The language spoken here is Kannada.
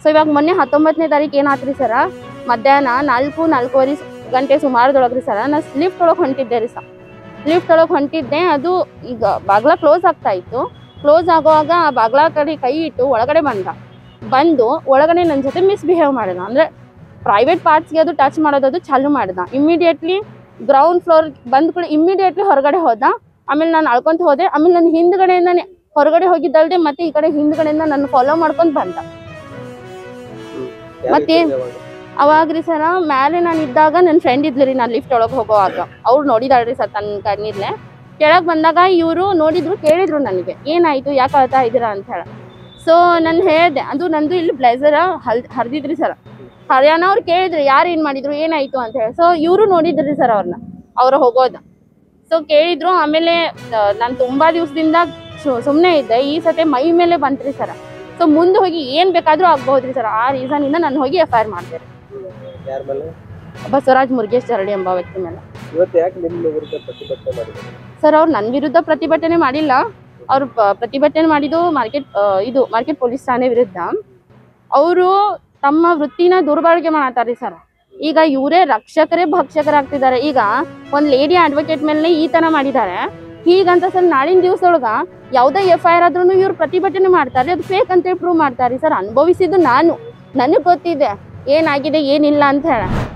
ಸೊ ಇವಾಗ ಮೊನ್ನೆ ಹತ್ತೊಂಬತ್ತನೇ ತಾರೀಕು ಏನಾತ್ರಿ ಸರ ಮಧ್ಯಾಹ್ನ ನಾಲ್ಕು ನಾಲ್ಕೂವರೆ ಗಂಟೆ ಸುಮಾರದೊಳಗ್ರಿ ಸರ ನಾ ಲಿಫ್ಟ್ ಒಳಗೆ ಹೊಂಟಿದ್ದೆ ರೀ ಸರ್ ಲಿಫ್ಟ್ ಒಳಗೆ ಹೊಂಟಿದ್ದೆ ಅದು ಈಗ ಬಾಗ್ಲ ಕ್ಲೋಸ್ ಆಗ್ತಾ ಇತ್ತು ಕ್ಲೋಸ್ ಆಗುವಾಗ ಆ ಬಾಗ್ಲ ಕಡೆ ಕೈ ಇಟ್ಟು ಒಳಗಡೆ ಬಂದ ಬಂದು ಒಳಗಡೆ ನನ್ನ ಜೊತೆ ಮಿಸ್ಬಿಹೇವ್ ಮಾಡಿದ ಅಂದರೆ ಪ್ರೈವೇಟ್ ಪಾರ್ಟ್ಸ್ಗೆ ಅದು ಟಚ್ ಮಾಡೋದು ಅದು ಚಾಲು ಮಾಡ್ದ ಇಮ್ಮಿಡಿಯೇಟ್ಲಿ ಗ್ರೌಂಡ್ ಫ್ಲೋರ್ ಬಂದ ಕೂಡ ಇಮ್ಮಿಡಿಯೇಟ್ಲಿ ಹೊರಗಡೆ ಹೋದ ಆಮೇಲೆ ನಾನು ಅಳ್ಕೊಂತ ಹೋದೆ ಆಮೇಲೆ ನನ್ನ ಹಿಂದ್ಗಡೆಯಿಂದಾನೆ ಹೊರಗಡೆ ಹೋಗಿದ್ದಲ್ದೆ ಮತ್ತೆ ಈ ಕಡೆ ಹಿಂದ್ಗಡೆಯಿಂದ ನನ್ನ ಫಾಲೋ ಮಾಡ್ಕೊಂಡು ಬಂದ ಮತ್ತೆ ಅವಾಗ್ರಿ ಸರ ಮ್ಯಾಲೆ ನಾನು ಇದ್ದಾಗ ನನ್ನ ಫ್ರೆಂಡ್ ಇದ್ಲು ರೀ ನಾನು ಲಿಫ್ಟ್ ಒಳಗೆ ಹೋಗೋವಾಗ ಅವ್ರು ನೋಡಿದಾಳ್ರಿ ಸರ್ ತನ್ನ ಕಣ್ಣಿರ್ಲೆ ಕೆಳಗೆ ಬಂದಾಗ ಇವರು ನೋಡಿದ್ರು ಕೇಳಿದ್ರು ನನಗೆ ಏನಾಯ್ತು ಯಾಕೆ ಅಳ್ತಾ ಇದ್ದೀರಾ ಅಂತ ಹೇಳಿ ಸೊ ನಾನು ಹೇಳಿದೆ ಅದು ನಂದು ಇಲ್ಲಿ ಬ್ಲೇಸರ್ ಹಲ್ ಹರಿದಿದ್ರಿ ಸರ್ ಹರಿಯಾಣ ಅವ್ರು ಕೇಳಿದ್ರು ಯಾರು ಏನು ಮಾಡಿದ್ರು ಏನಾಯ್ತು ಅಂತ ಹೇಳಿ ಸೊ ಇವರು ನೋಡಿದ್ರಿ ಸರ್ ಅವ್ರನ್ನ ಅವ್ರು ಹೋಗೋದು ಸೊ ಕೇಳಿದ್ರು ಆಮೇಲೆ ನಾನು ತುಂಬಾ ದಿವಸದಿಂದ ಸುಮ್ಮನೆ ಇದ್ದೆ ಈ ಸತಿ ಮೈ ಮೇಲೆ ಬಂತ್ರಿ ಸರ್ ಸೊ ಮುಂದೆ ಹೋಗಿ ಏನ್ ಬೇಕಾದ್ರೂ ಆಗ್ಬಹುದ್ರಿ ಸರ್ ಆ ರೀಸನ್ ಇಂದ ನಾನು ಹೋಗಿ ಎಫ್ ಐ ಆರ್ ಮಾಡಿದೆ ಯಾರ ಮೇಲೆ ಬಸವರಾಜ್ ಮುರುಗೇಶ್ ಜರಡಿ ಎಂಬ ವ್ಯಕ್ತಿ ಮೇಲೆ ಇವತ್ತು ಯಾಕೆ ನಿಮ್ಮ ವಿರುದ್ಧ ಪ್ರತಿಭಟನೆ ಮಾಡಿದ್ರು ಸರ್ ಅವ್ರು ನನ್ನ ವಿರುದ್ಧ ಪ್ರತಿಭಟನೆ ಮಾಡಿಲ್ಲ ಅವ್ರು ಪ- ಪ್ರತಿಭಟನೆ ಮಾಡಿದ್ದು ಮಾರ್ಕೆಟ್ ಇದು ಮಾರ್ಕೆಟ್ ಪೊಲೀಸ್ ಠಾಣೆ ವಿರುದ್ಧ ಅವರು ತಮ್ಮ ವೃತ್ತಿನ ದುರ್ಬಳಕೆ ಮಾಡತ್ತಾರ್ರಿ ಸರ್ ಈಗ ಇವರೇ ರಕ್ಷಕರೇ ಭಕ್ಷಕರಾಗ್ತಿದ್ದಾರೆ ಈಗ ಒಂದ್ ಲೇಡಿ ಅಡ್ವೊಕೇಟ್ ಮೇಲೆ ಈ ತರ ಮಾಡಿದ್ದಾರೆ ಹೀಗಂತ ಸರ್ ನಾಳಿನ ದಿವಸದೊಳಗ ಯಾವ್ದೇ ಎಫ್ ಐ ಆರ್ ಆದ್ರೂ ಇವ್ರು ಪ್ರತಿಭಟನೆ ಮಾಡ್ತಾರೆ ಅದು ಫೇಕ್ ಅಂತೇಳಿ ಪ್ರೂವ್ ಮಾಡ್ತಾರೆ ಸರ್ ಅನುಭವಿಸಿದ್ದು ನಾನು ನನಗೆ ಗೊತ್ತಿದೆ ಏನಾಗಿದೆ ಏನಿಲ್ಲ ಅಂತ ಹೇಳ